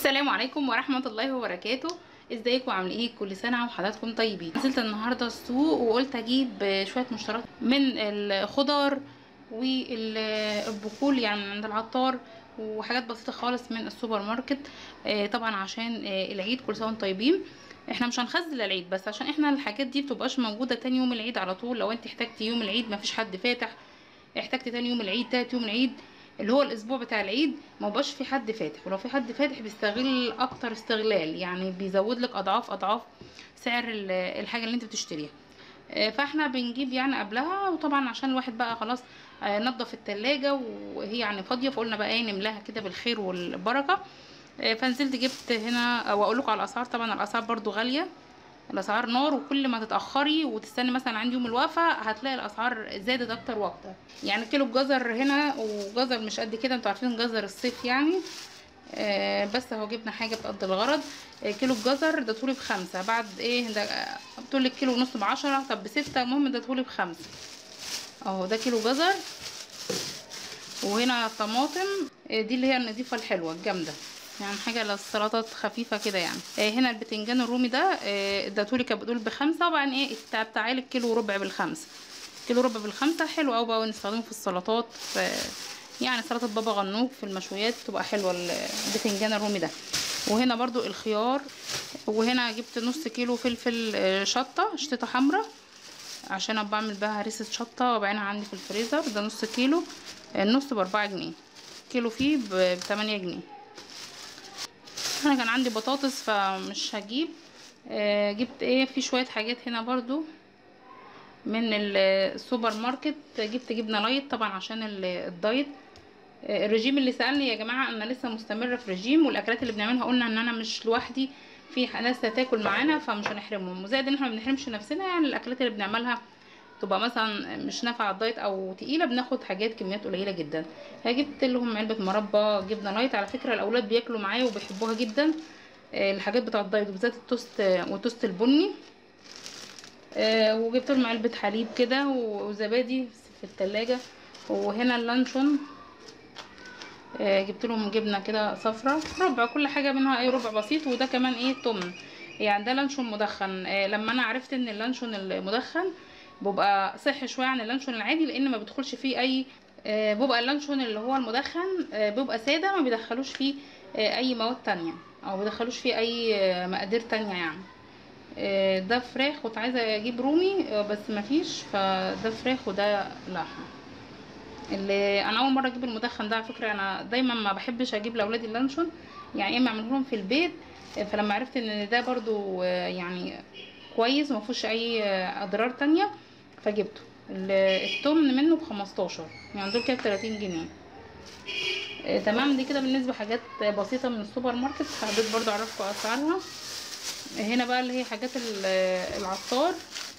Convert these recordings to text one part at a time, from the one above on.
السلام عليكم ورحمة الله وبركاته ازيكم عاملين ايه كل سنة وحضراتكم طيبين نزلت النهاردة السوق وقلت اجيب شوية مشتريات من الخضار والبقول يعني من عند العطار وحاجات بسيطة خالص من السوبر ماركت آه، طبعا عشان آه، العيد كل سنة وانتم طيبين احنا مش هنخزن العيد بس عشان احنا الحاجات دي بتبقاش موجودة تاني يوم العيد على طول لو انت احتاجتي يوم العيد مفيش حد فاتح احتاجتي تاني يوم العيد تالت يوم العيد اللي هو الاسبوع بتاع العيد ما بقاش في حد فاتح ولو في حد فاتح بيستغل اكتر استغلال يعني بيزود لك اضعاف اضعاف سعر ال- الحاجه اللي انت بتشتريها آه، فاحنا بنجيب يعني قبلها وطبعا عشان الواحد بقى خلاص آه، نضف التلاجة وهي يعني فاضيه فقلنا بقى ايه نملاها كده بالخير والبركه آه، فنزلت جبت هنا او اقول لكم على الاسعار طبعا الاسعار برضو غاليه الاسعار نار وكل ما تتاخري وتستني مثلا عند يوم الوقفه هتلاقي الاسعار زادت اكتر واكتر يعني كيلو الجزر هنا وجزر مش قد كده انتوا عارفين جزر الصيف يعني آه بس اهو جبنا حاجه بتقضي الغرض آه كيلو الجزر ده طولي بخمسة بعد ايه ده آه، بتقول لك كيلو ونص بعشرة طب بستة المهم ده طولي بخمسة اهو ده كيلو جزر وهنا طماطم آه دي اللي هي النظيفه الحلوه الجامده يعني حاجه للسلطات خفيفه كده يعني آه هنا البتنجان الرومي ده آه ده طولي كان بتقول بخمسة وبعدين ايه بتاع بتاعي كيلو وربع بالخمسة كيلو ربع بالخمسة حلو قوي بقى ونستخدمه في السلطات في يعني سلطة بابا غنوج في المشويات تبقى حلوة البتنجان الرومي ده وهنا برضو الخيار وهنا جبت نص كيلو فلفل آه، شطة شطة حمرا عشان ابقى اعمل بها هريسة شطة وبعينها عندي في الفريزر ده نص كيلو النص باربعة جنيه كيلو فيه ب- بتمانية جنيه انا كان عندي بطاطس فمش هجيب آه، جبت ايه في شوية حاجات هنا برضو من ال- السوبر ماركت جبت جبنه لايت طبعا عشان ال- الدايت آه، الرجيم اللي سالني يا جماعه انا لسه مستمره في رجيم والاكلات اللي بنعملها قلنا ان انا مش لوحدي في ناس هتاكل معانا فمش هنحرمهم وزائد ان احنا ما بنحرمش نفسنا يعني الاكلات اللي بنعملها تبقى مثلا مش نافعه على الدايت او تقيله بناخد حاجات كميات قليله جدا فجبت لهم علبه مربى جبنه لايت على فكره الاولاد بياكلوا معايا وبيحبوها جدا آه، الحاجات بتاعه الدايت وبالذات التوست آه، والتوست البني آه، وجبت لهم علبة حليب كده و- وزبادي في التلاجة وهنا اللانشون آه، جبت لهم جبنة كده صفرة ربع كل حاجة منها اي ربع بسيط وده كمان ايه تمن يعني ده لانشون مدخن آه، لما انا عرفت ان اللانشون المدخن بيبقى صحي شوية عن اللانشون العادي لان ما بيدخلش فيه اي آه، بيبقى اللانشون اللي هو المدخن آه، بيبقى سادة ما بيدخلوش فيه آه، اي مواد تانية او بيدخلوش فيه اي آه، مقادير تانية يعني آه، ده فراخ كنت عايزه اجيب رومي آه، بس مفيش فده فراخ وده لحمه اللي انا اول مره اجيب المدخن ده على فكره انا دايما ما بحبش اجيب لاولادي اللانشون يعني اما اعمله لهم في البيت آه، فلما عرفت ان ده برضو آه، يعني كويس وما فيهوش اي آه، اضرار تانية فجبته ال- التمن منه بخمستاشر يعني دول كده بتلاتين جنيه آه، تمام دي كده بالنسبه حاجات بسيطه من السوبر ماركت حبيت برضو اعرفكم اسعارها هنا بقى اللي هي حاجات ال- العطار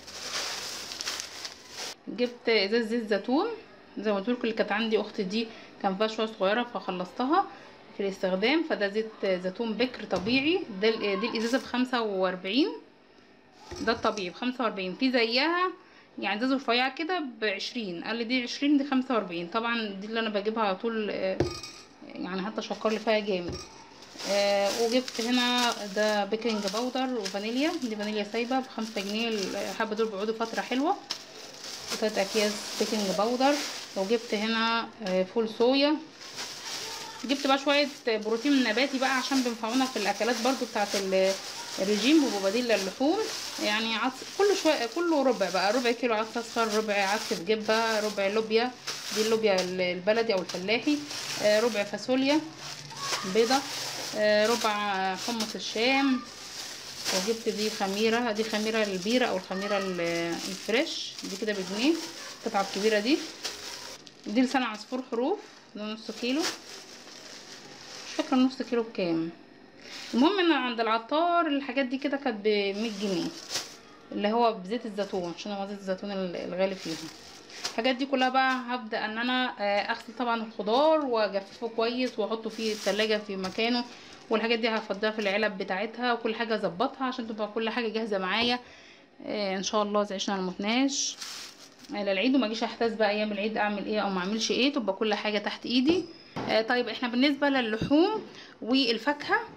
جبت ازاز زيت زيتون زي ما قلت لكم اللي كانت عندي اختي دي كان فيها شويه صغيره فخلصتها في الاستخدام فده زيت زيتون بكر طبيعي ده ال- دي الازازه بخمسة واربعين ده الطبيعي بخمسة واربعين في زيها يعني ازازه رفيعه كده بعشرين قال لي دي عشرين دي خمسة واربعين طبعا دي اللي انا بجيبها على طول آه، يعني حتى شكر لي فيها جامد آه وجبت هنا ده بيكنج باودر وفانيليا دي فانيليا سايبه بخمسة جنيه الحبه دول بيقعدوا فتره حلوه وتلات اكياس بيكنج باودر وجبت هنا آه فول صويا جبت بقى شويه بروتين نباتي بقى عشان بينفعونا في الاكلات برضو بتاعه ال- الرجيم بيبقوا بديل للحوم يعني عدس كل شويه كله ربع بقى ربع كيلو عدس اصفر ربع عدس بجبه ربع لوبيا دي اللوبيا البلدي او الفلاحي آه ربع فاصوليا بيضة آه، ربع حمص الشام وجبت دي خميرة دي خميرة البيرة او الخميرة ال- الفريش دي كده بجنيه القطعة الكبيرة دي دي لسان عصفور حروف ده نص كيلو مش فاكرة نص كيلو بكام المهم ان عند العطار الحاجات دي كده كانت بمية جنيه اللي هو بزيت الزيتون عشان هو زيت الزيتون ال- الغالي فيهم الحاجات دي كلها بقى هبدا ان انا آه، اغسل طبعا الخضار واجففه كويس واحطه في التلاجة في مكانه والحاجات دي هفضيها في العلب بتاعتها وكل حاجه اظبطها عشان تبقى كل حاجه جاهزه معايا آه، ان شاء الله اذا عشنا المتناش للعيد وما اجيش احتاس بقى ايام العيد اعمل ايه او ما اعملش ايه تبقى كل حاجه تحت ايدي آه طيب احنا بالنسبه للحوم والفاكهه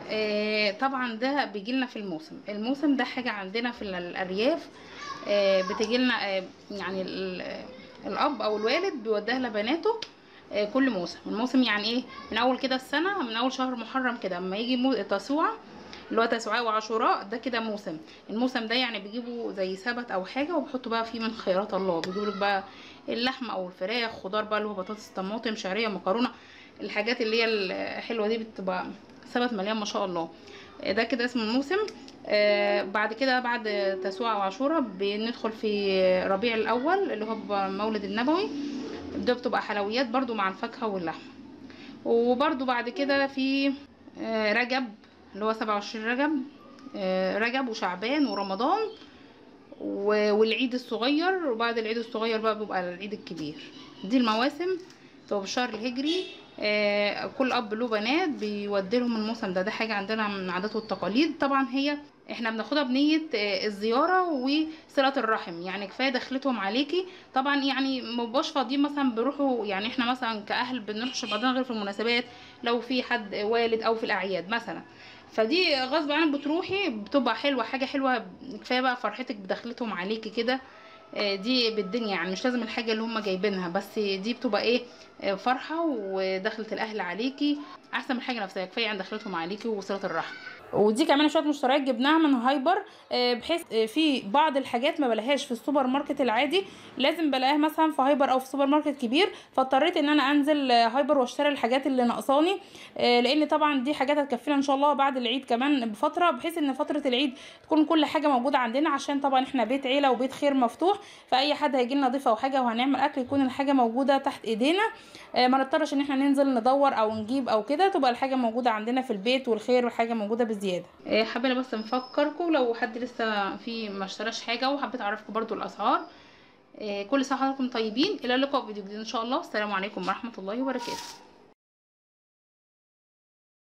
آه، طبعا ده بيجي لنا في الموسم الموسم ده حاجه عندنا في الارياف آه، بتجي لنا آه، يعني ال- الاب او الوالد بيوديها لبناته آه، كل موسم الموسم يعني ايه من اول كده السنه من اول شهر محرم كده اما يجي مو- تسوعه اللي هو تسوعاء وعاشوراء ده كده موسم الموسم ده يعني بيجيبوا زي سبت او حاجه وبيحطوا بقى فيه من خيرات الله بيجيبوا لك بقى اللحمه او الفراخ خضار بقى اللي هو بطاطس طماطم شعريه مكرونه الحاجات اللي هي الحلوه دي بتبقى سبت مليان ما شاء الله ده كده اسم الموسم آه بعد كده بعد تسوع وعاشوراء بندخل في ربيع الاول اللي هو بيبقى مولد النبوي ده بتبقى حلويات برضو مع الفاكهه واللحمه وبرضو بعد كده في آه رجب اللي هو 27 رجب آه رجب وشعبان ورمضان و- والعيد الصغير وبعد العيد الصغير بقى بيبقى العيد الكبير دي المواسم تبقى بالشهر الهجري آه، كل اب له بنات بيودي لهم الموسم ده ده حاجه عندنا من العادات والتقاليد طبعا هي احنا بناخدها بنيه آه، الزياره وصله الرحم يعني كفايه دخلتهم عليكي طبعا يعني مبقاش فاضيين مثلا بيروحوا يعني احنا مثلا كاهل بنروحش بعضنا غير في المناسبات لو في حد والد او في الاعياد مثلا فدي غصب عنك بتروحي بتبقى حلوه حاجه حلوه كفايه بقى فرحتك بدخلتهم عليكي كده آه، دي بالدنيا يعني مش لازم الحاجه اللي هم جايبينها بس دي بتبقى ايه آه، فرحه ودخلة الاهل عليكي احسن من الحاجه نفسها كفايه عن دخلتهم عليكي وصله الرحم ودي كمان شويه مشتريات جبناها من هايبر آه، بحيث آه، في بعض الحاجات ما بلاقيهاش في السوبر ماركت العادي لازم بلاقيها مثلا في هايبر او في سوبر ماركت كبير فاضطريت ان انا انزل آه، هايبر واشتري الحاجات اللي ناقصاني آه، لان طبعا دي حاجات هتكفينا ان شاء الله بعد العيد كمان بفتره بحيث ان فتره العيد تكون كل حاجه موجوده عندنا عشان طبعا احنا بيت عيله وبيت خير مفتوح فاي حد هيجي لنا ضيف او حاجه وهنعمل اكل يكون الحاجه موجوده تحت ايدينا آه، ما نضطرش ان احنا ننزل ندور او نجيب او كده تبقى الحاجه موجوده عندنا في البيت والخير والحاجه موجوده بزياده آه، حابه بس نفكركم لو حد لسه في ما اشتراش حاجه وحبيت اعرفكم برضو الاسعار آه، كل سنه وحضراتكم طيبين الى اللقاء في فيديو جديد ان شاء الله السلام عليكم ورحمه الله وبركاته